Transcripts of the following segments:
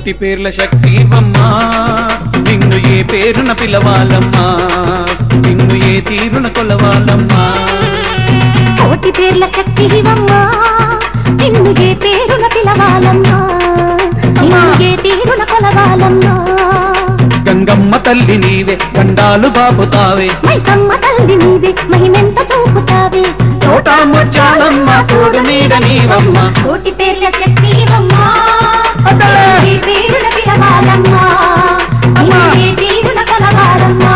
కోటి పేర్ల శక్తివమ్మా నిన్ను ఏ పేరున పిలవాలమ్మా నిన్ను ఏ తీరున కొలవాలమ్మా కోటి పేర్ల శక్తివమ్మా నిన్ను ఏ పేరున పిలవాలమ్మా నిన్ను ఏ తీరున కొలవాలమ్మా గంగమ్మ తల్లి నీవే గండాలు బాపుతావే మైసమ్మ తల్లి నీవే మహిమెంత చూపుతావే తోటా ముచ్చాలమ్మ తోడు నీడ నీవమ్మ కోటి పేర్ల శక్తివమ్మా నిన్ను ఏ పేరున పిలవాలమ్మా నిన్ను ఏ తీరున కొలవాలమ్మా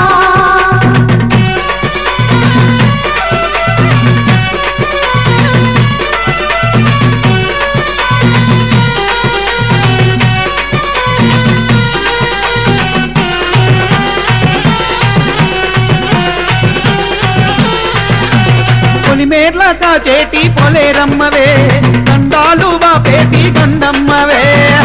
పొలిమేర్ల కాచేటి పొలేరమ్మవే గండాలు బాపేటి గండమ్మవే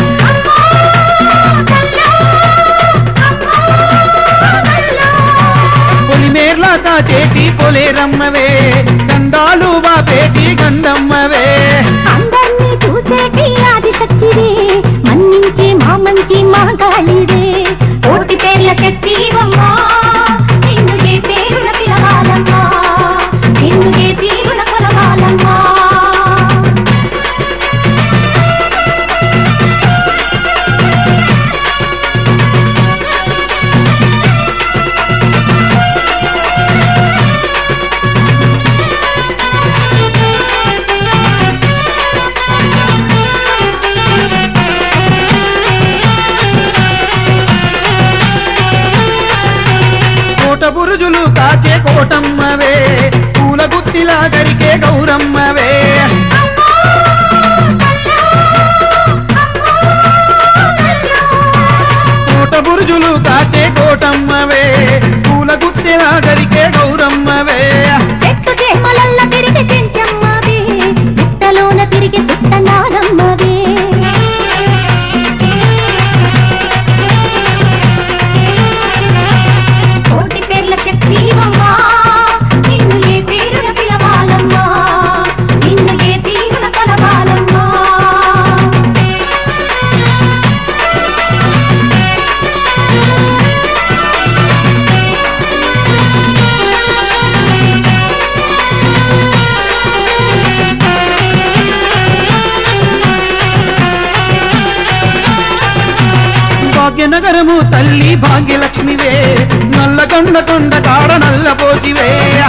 పొలిమేర్ల కాచేటి పొలేరమ్మవే గండాలు బాపేటి గండమ్మవే అందరినీ చూసేటి ఆదిశక్తివే మన్నించే మా మంచి మా గాలివే కోటి పేర్ల శక్తివమ్మా నిన్ను ఏ పేరున పిలవాలమ్మా నిన్ను ఏ తీరున కొలవాలమ్మా కోట బురుజులు కాచే కోటమ్మవే పూల గుత్తిలా గరికే గౌరమ్మవే కోట బురుజులు కాచే కోటమ్మవే పూల గుత్తిలా గరికే గౌరమ్మవే చెట్టు చేమలల్ల తిరిగి చెంచమ్మవే పుట్టలోన తిరిగి పుట్టనానమ్మవే కోటి పేర్ల శక్తివమ్మా నిన్ను ఏ పేరున పిలవాలమ్మా నిన్ను ఏ తీరున కలవాలమ్మా భాగ్యనగరము తల్లి భాగ్యలక్ష్మివే నల్లగొండ కొండ కాడ నల్లపోతివే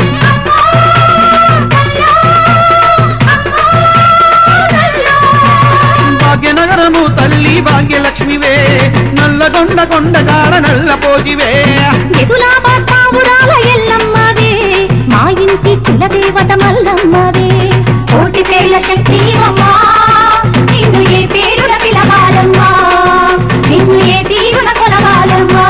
భాగ్యనగరము తల్లి భాగ్యలక్ష్మివే నల్లగొండ కొండ కాడ నల్లపోతివే ఎదులా బావురాల ఎల్లమ్మవే మా ఇంటి కులదేవత మల్లమ్మవే కోటి పేర్ల శక్తివమ్మా నిన్ను ఏ పేరున పిలవాలమ్మా నిన్ను ఏ తీరున కొలవాలమ్మా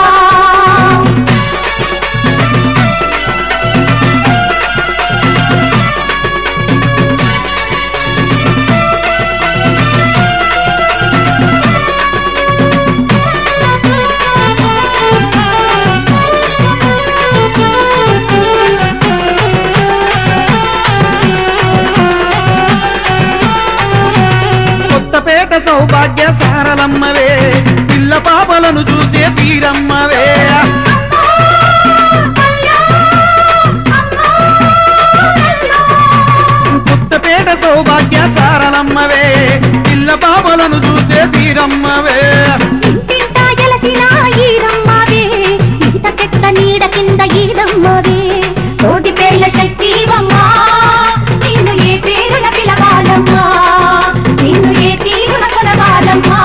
కొత్తపేట సౌభాగ్య సారలమ్మవే పిల్ల పాపలను చూసే తీరమ్మవే కొత్తపేట సౌభాగ్య సారలమ్మవే పిల్ల పాపలను చూసే తీరమ్మవే ఇంటింటా ఎలసిన ఈరమ్మవే ఈత చెట్ల నీడ కింద ఈరమ్మవే కోటి పేర్ల శక్తివమ్మా నిన్ను ఏ పేరున పిలవాలమ్మా నిన్ను ఏ తీరున కొలవాలమ్మా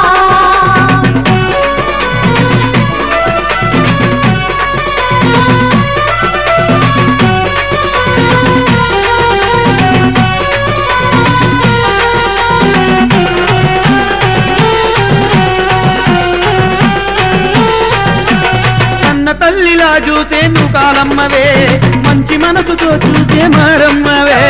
కన్న తల్లిలా చూసే నువ్వు కాలమ్మవే మంచి మనసుతో చూసే మారమ్మవే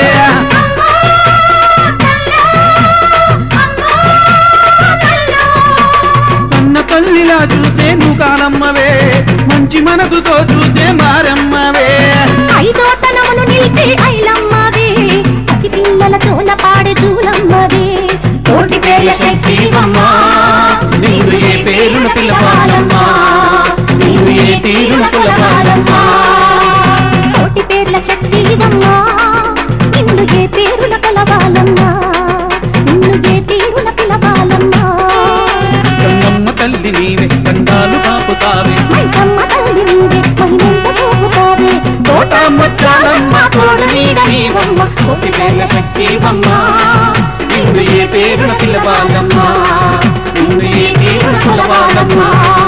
కన్న తల్లిలా చూసే నువ్వు కాలమ్మవే మంచి మనసుతో చూసే మారమ్మవే ఐదోతనమును నిలిపే ఐలమ్మవే పసి పిల్లల తోల పాడే చూలమ్మవే కోటి పేర్ల శక్తివమ్మా నిన్ను ఏ పేరు పిలవాలమ్మా నీవు ఏ తీరున పిలవాలమ్మా కోటి పేర్ల శక్తి ఇదమ్మా నిన్ను ఏ పేరున పిలవాలమ్మా నిన్ను ఏ తీరున పిలవాలమ్మా గంగమ్మ తల్లి నీవే గంగాలు కాపుతావే మైసమ్మ తల్లి నీవే మహిమెంత చూపుతావే తోట ముత్యాలమ్మ తోడు నీడ నీవమ్మ కోటి పేర్ల శక్తివమ్మ నిన్ను ఏ పేరున పిలవాలమ్మా నిన్ను ఏ తీరున పిలవాలమ్మా